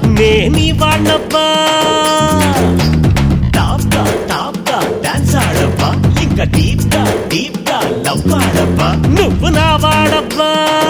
నేని వాణ్ణబ్బా టాప్ గా టాప్ గా డాన్స్ ఆడబ్బా ఇంకా డీప్ గా డీప్ గా లవ్ ఆడబ్బా నువ్వు నా వాడబ్బా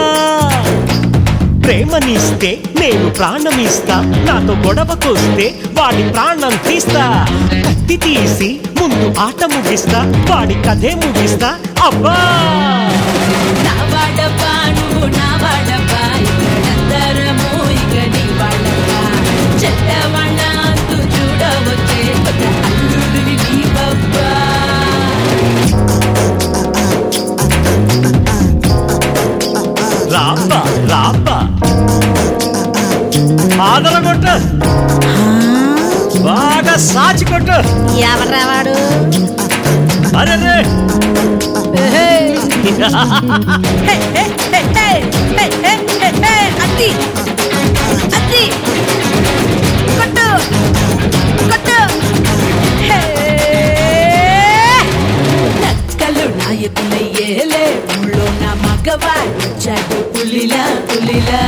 ప్రేమనిస్తే నేను ప్రాణమిస్తా నాతో గొడవకొస్తే వాడి ప్రాణం తీస్తా కత్తి తీసి ముందు ఆట ముగిస్తా వాడి కథే ముగిస్తా అబ్బా నా వాడబ్బా నువ్వు నా వాడబ్బా ఇక్కడందరము ఇక నీ వాడబ్బా చెడ్డవాళ్ళ అంతు చూడవచ్చే ఒక అల్లుడివి నీ బబ్బా రాబ్బా రాబ్బా ఆదల కొట్టు బాగా సాచి కొట్టు ఎవర్రా వాడు అరే రే అత్తి అత్తి కొట్టు కొట్టు నక్కలు నాయకులయ్యేలే ఊళ్ళో నా మగవాడు వచ్చాడు పులిలా పులిలా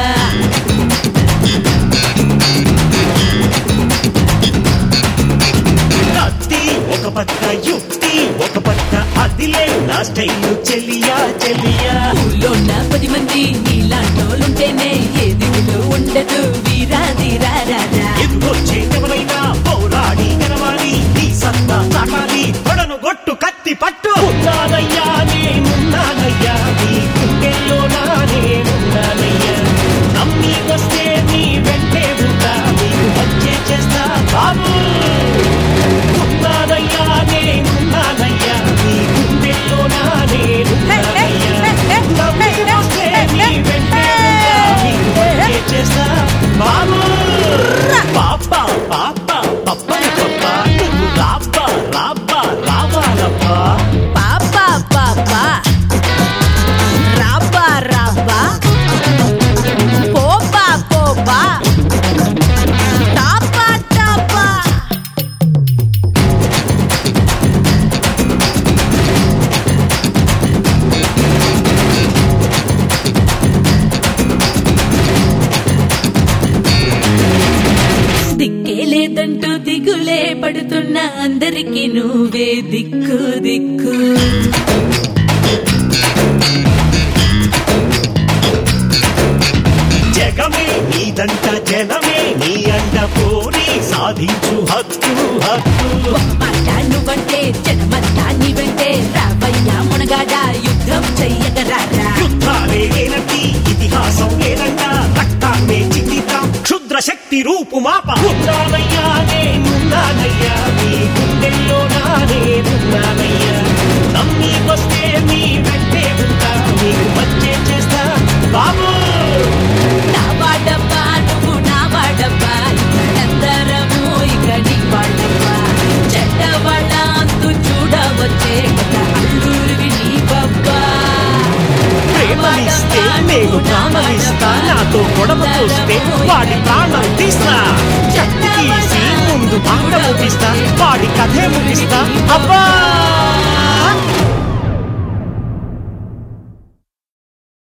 కత్తి ఒక పక్క యుక్తి ఒక పక్క అదిలే నా స్టైలు చెల్లియా చెల్లియా ఊళ్ళో నా పది మంది నీలాంటోలుంటేనే ఏ దిగులు ఉండదు వీరాది రారా ఎదురొచ్చే ఎవరైనా పోరాడి గెలవాలి నీ సత్తా చాటాలి కొడను గొట్టు కత్తి పట్టు ఉన్నానయ్యా నేనున్నానయ్యా నీ గుండెల్లో నా నేనున్నానయ్యా నమ్మి వస్తే నీ వెంటే ఉంటా నీకు వచ్చే చేస్తా బాబు ఉన్నానయ్యా నేనున్నానయ్యా నీ గుండెల్లో నా నేనున్నానయ్యా నమ్మి వస్తే నీ వెంటే ఉంటా నీకు వచ్చే చేస్తా బాబు పాప పాప పప్పని పప్ప నువ్వు రాబ్బ రాబ్బ రావాలబ్బా పాపా పాపా రాబా రాబా పోపా పోపా టాపా టాపా దిక్కే లేదంటూ దిగులే పడుతున్న అందరికి నువ్వే దిక్కు దిక్కు జగమే నీదంట జనమే నీ అండ పోని సాధించు హక్కు హక్కు మాట నువ్వంటే జనమంతా నీ వెంటే రావయ్యా మునగాడా యుద్ధం చెయ్యగరారా యుద్ధాలే లేనట్టి ఇతిహాసం లేదంట రక్తాన్నే చిందిద్దాం క్షుద్ర శక్తి రూపు మాప ఉన్నానయ్యా నేనున్నానయ్యా నీ గుండెల్లో నానేనున్నానయ్యా నమ్మి వస్తే నీ వెంటే ఉంటా నీకు వచ్చే చేస్తా బాబు నా వాడబ్బా నువ్వు నా వాడబ్బా ఇక్కడందరము ఇక నీ వాడబ్బా చెడ్డ వాళ్ళ అంతు చూడవచ్చే ఒక అల్లూరివి నీ బబ్బా ప్రేమనిస్తే నేను ప్రాణమిస్తా నాతో గొడవకొస్తే వాడి ప్రాణం తీస్తా శక్తి తీసి ముందు మాట ముగిస్తా వాడి కథే ముగిస్తా అబ్బా